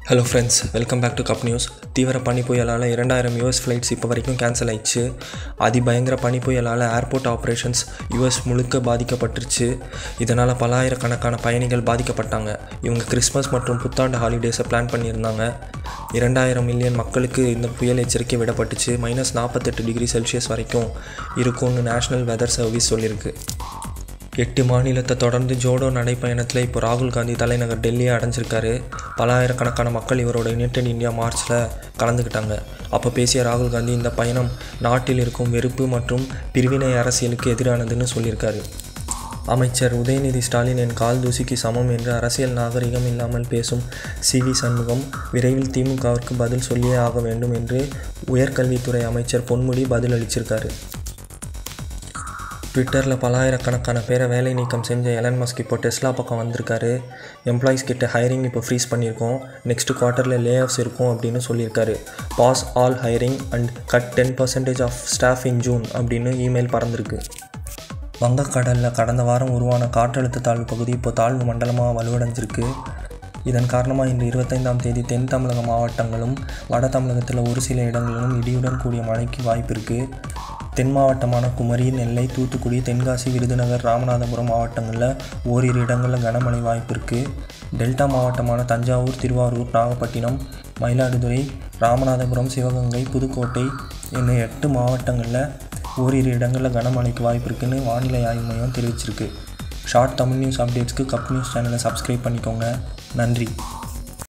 hello friends welcome back to கப் news தீவிர பனி புயலால் இரண்டாயிரம் யூஎஸ் ஃப்ளைட்ஸ் இப்போ வரைக்கும் கேன்சல் ஆயிடுச்சு அதிபயங்கர பனி புயலால் ஏர்போர்ட் ஆப்ரேஷன்ஸ் யூஎஸ் முழுக்க பாதிக்கப்பட்டுருச்சு இதனால் பலாயிரக்கணக்கான பயணிகள் பாதிக்கப்பட்டாங்க இவங்க கிறிஸ்மஸ் மற்றும் புத்தாண்டு ஹாலிடேஸை பிளான் பண்ணியிருந்தாங்க இரண்டாயிரம் மில்லியன் மக்களுக்கு இந்த புயல் எச்சரிக்கை விடப்பட்டுச்சு மைனஸ் நாற்பத்தெட்டு டிகிரி செல்சியஸ் வரைக்கும் இருக்கும்னு நேஷ்னல் வெதர் சர்வீஸ் சொல்லியிருக்கு எட்டு மாநிலத்தை தொடர்ந்து ஜோடோ நடைப்பயணத்தில் இப்போ ராகுல் காந்தி தலைநகர் டெல்லியை அடைஞ்சிருக்காரு பல ஆயிரக்கணக்கான மக்கள் இவரோட யுனைடெட் இந்தியா மார்ச்சில் கலந்துக்கிட்டாங்க அப்போ பேசிய ராகுல் காந்தி இந்த பயணம் நாட்டில் இருக்கும் வெறுப்பு மற்றும் பிரிவினை அரசியலுக்கு எதிரானதுன்னு சொல்லியிருக்காரு அமைச்சர் உதயநிதி ஸ்டாலின் என் கால் தூசிக்கு சமம் என்று அரசியல் நாகரிகம் இல்லாமல் பேசும் சி வி சண்முகம் விரைவில் திமுகவிற்கு பதில் சொல்லியே ஆக வேண்டும் என்று உயர்கல்வித்துறை அமைச்சர் பொன்முடி பதில் அளிச்சிருக்காரு ட்விட்டரில் பலாயிரக்கணக்கான பேரை வேலை நீக்கம் செஞ்ச எலன் மஸ்க் இப்போ டெஸ்லா பக்கம் வந்திருக்காரு எம்ப்ளாயிஸ் கிட்ட ஹைரிங் இப்போ ஃப்ரீஸ் பண்ணியிருக்கோம் நெக்ஸ்ட் குவார்ட்டரில் லே ஆஃப்ஸ் இருக்கும் அப்படின்னு சொல்லியிருக்காரு pause all hiring and cut ten percentage of staff in June அப்படின்னு இமெயில் பறந்துருக்கு வங்கக்கடலில் கடந்த வாரம் உருவான காற்றழுத்த தாழ்வு பகுதி இப்போ தாழ்வு மண்டலமாக வலுவடைஞ்சிருக்கு இதன் காரணமாக இன்று இருபத்தைந்தாம் தேதி தென் தமிழக மாவட்டங்களும் வட தமிழகத்தில் ஒரு சில இடங்களிலும் இடியுடன் கூடிய மழைக்கு வாய்ப்பு இருக்குது தென் மாவட்டமான குமரி நெல்லை தூத்துக்குடி தென்காசி விருதுநகர் ராமநாதபுரம் மாவட்டங்களில் ஓரிரு இடங்களில் கனமழை வாய்ப்பு இருக்குது டெல்டா மாவட்டமான தஞ்சாவூர் திருவாரூர் நாகப்பட்டினம் மயிலாடுதுறை ராமநாதபுரம் சிவகங்கை புதுக்கோட்டை என்னும் எட்டு மாவட்டங்களில் ஓரிரு இடங்களில் கனமழைக்கு வாய்ப்பு இருக்குன்னு வானிலை ஆய்வு மையம் தெரிவிச்சிருக்கு ஷார்ட் தமிழ் நியூஸ் அப்டேட்ஸ்க்கு கப் நியூஸ் சேனலை சப்ஸ்கிரைப் பண்ணிக்கோங்க நன்றி